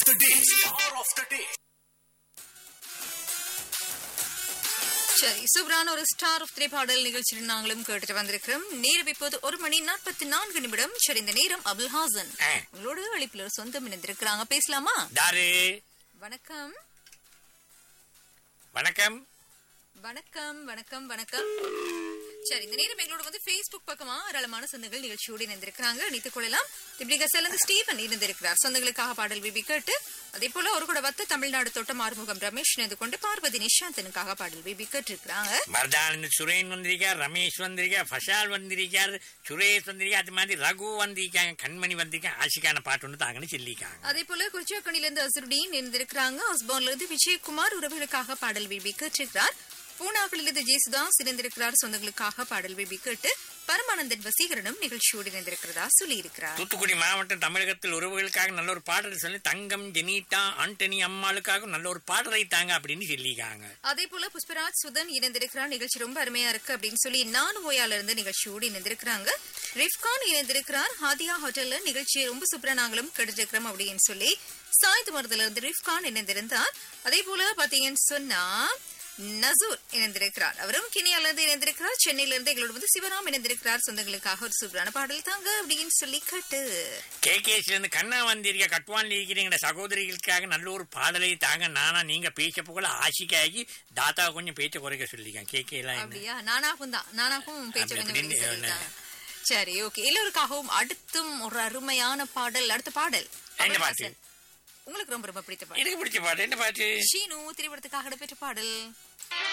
the day. Star of the day. சரி சூப்பரான ஒரு ஸ்டார் ஆஃப் திரைப்பாடல் நிகழ்ச்சியில் நாங்களும் கேட்டுட்டு வந்திருக்கிறோம் நேரம் இப்போது ஒரு மணி நாற்பத்தி நான்கு நிமிடம் சரி இந்த நேரம் அபுல் ஹாசன் ஆ. உங்களோட அழைப்பில் ஒரு சொந்தம் இணைந்திருக்கிறாங்க பேசலாமா தாரு வணக்கம் வணக்கம் வணக்கம் வணக்கம் வணக்கம் சரி இந்த நேரம் எங்களோட வந்து Facebook பக்கமா ஏராளமான சொந்தங்கள் நிகழ்ச்சியோடு இணைந்திருக்கிறாங்க இணைத்துக் கொள்ளலாம் இப்படி கசலந்து ஸ்டீவன் இணைந்திருக்கிறார் சொந்தங்களுக்காக பாடல் விபி கேட்டு அதே போல ஒரு கூட வத்த தமிழ்நாடு தோட்டம் ஆறுமுகம் ரமேஷ் இணைந்து கொண்டு பார்வதி நிஷாந்தனுக்காக பாடல் விபி கேட்டிருக்கிறாங்க மர்தானந்த சுரேன் வந்திருக்கார் ரமேஷ் வந்திருக்கார் ஃபஷால் வந்திருக்கார் சுரேஷ் வந்திருக்கார் அது மாதிரி ரகு வந்திருக்காங்க கண்மணி வந்திருக்காங்க ஆசிக்கான பாட்டு ஒன்று தாங்கன்னு சொல்லியிருக்காங்க அதே போல குறிச்சியாக்கணில இருந்து அசுருடீன் இணைந்திருக்கிறாங்க ஹஸ்போன்ல இருந்து விஜயகுமார் உறவுகளுக்காக பாடல் விபி கேட்டிருக்கிறார் பூனாக்களில் இருந்து ஜேசுதாஸ் இணைந்திருக்கிறார் சொந்தங்களுக்காக பாடல் விபி கேட்டு பரமானந்தன் வசீகரனும் நிகழ்ச்சியோடு இணைந்திருக்கிறதா சொல்லியிருக்கிறார் தூத்துக்குடி மாவட்டம் தமிழகத்தில் உறவுகளுக்காக நல்ல ஒரு பாடல் சொல்லி தங்கம் ஜெனீட்டா ஆண்டனி அம்மாளுக்காக நல்ல ஒரு பாடலை தாங்க அப்படின்னு சொல்லியிருக்காங்க அதே போல புஷ்பராஜ் சுதன் இணைந்திருக்கிறார் நிகழ்ச்சி ரொம்ப அருமையா இருக்கு அப்படின்னு சொல்லி நானு ஓயால இருந்து நிகழ்ச்சியோடு இணைந்திருக்கிறாங்க ரிஃப்கான் இணைந்திருக்கிறார் ஹாதியா ஹோட்டல்ல நிகழ்ச்சியை ரொம்ப சூப்பரா நாங்களும் கெடுத்திருக்கிறோம் அப்படின்னு சொல்லி சாய்ந்து மருதுல இருந்து ரிஃப்கான் இணைந்திருந்தார் அதே போல பாத்தீங்கன்னு சொன்னா நசூர் இணைந்திருக்கிறார் அவரும் கினியால இருந்து இணைந்திருக்கிறார் சென்னையில இருந்து எங்களோட வந்து சிவராம் இணைந்திருக்கிறார் சொந்தங்களுக்காக ஒரு சூப்பரான பாடல் தாங்க அப்படின்னு சொல்லி கட்டு கேகேஸ்ல இருந்து கண்ணா வந்திருக்க கட்டுவான்ல இருக்கிறீங்க சகோதரிகளுக்காக நல்ல ஒரு பாடலை தாங்க நானா நீங்க பேச்ச போல ஆசிக்காகி தாத்தா கொஞ்சம் பேச்ச குறைக்க சொல்லிருக்கேன் கேகே எல்லாம் என்ன? அப்படியா நானாகும் தான் நானாகும் பேச்ச அப்படி கொஞ்சம் இப்படின்னு வெளிய சொல்லிட்டாங்க. சரி ஓகே எல்லோருக்காகவும் அடுத்தும் ஒரு அருமையான பாடல் அடுத்த பாடல் என்ன பாட்டு? அபுல் ஹாசன். உங்களுக்கு ரொம்ப ரொம்ப பிடித்த பாடல் எனக்கு பிடிச்ச பாட்டு என்ன பாட்டு ஷீனு திரைப்படத்துக்காக இடம்பெற்ற பாடல்